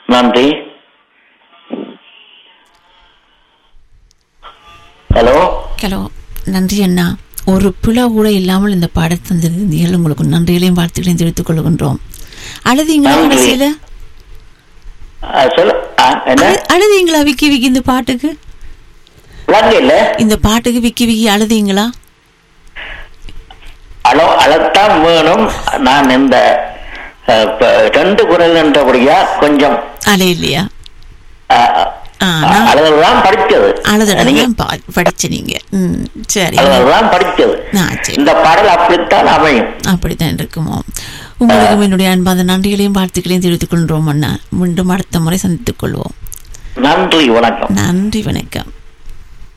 நன்றி hello hello நன்றி அண்ணா ஒரு பிழை கூட இல்லாமல் இந்த பாடத்தை தந்திருந்தீர்கள் உங்களுக்கு நன்றிகளையும் வாழ்த்துக்களையும் தெரிவித்துக் கொள்கின்றோம் அழுதீங்களா நன்றி. கடைசியில அஹ், சொல்லு அஹ், என்ன அழு- அழுதீங்களா விக்கி விக்கி இந்த பாட்டுக்கு விளங்க இல்ல இந்த பாட்டுக்கு விக்கி விக்கி அழுதீங்களா அழோ அழத்தான் வேணும் நான் இந்த அஹ், இப்ப ரெண்டு குரல் என்றபடியா கொஞ்சம் அலை இல்லையா அஹ், ஆ, நான் அழுதல்தான் படிச்சது நீங்க அழுததான் படிச்ச நீங்க ம் சரி அழுதல்தான் படிச்சது ஆ சரி இந்த பாடல் அப்படித்தான் அமையும் அப்படித்தான் இருக்குமோ உங்களுக்கு என்னுடைய அன்பான நன்றிகளையும் வாழ்த்துக்களையும் தெரிவித்துக் கொள்கிறோம் அண்ணா மீண்டும் அடுத்த முறை சந்தித்துக் கொள்வோம் நன்றி வணக்கம் நன்றி வணக்கம்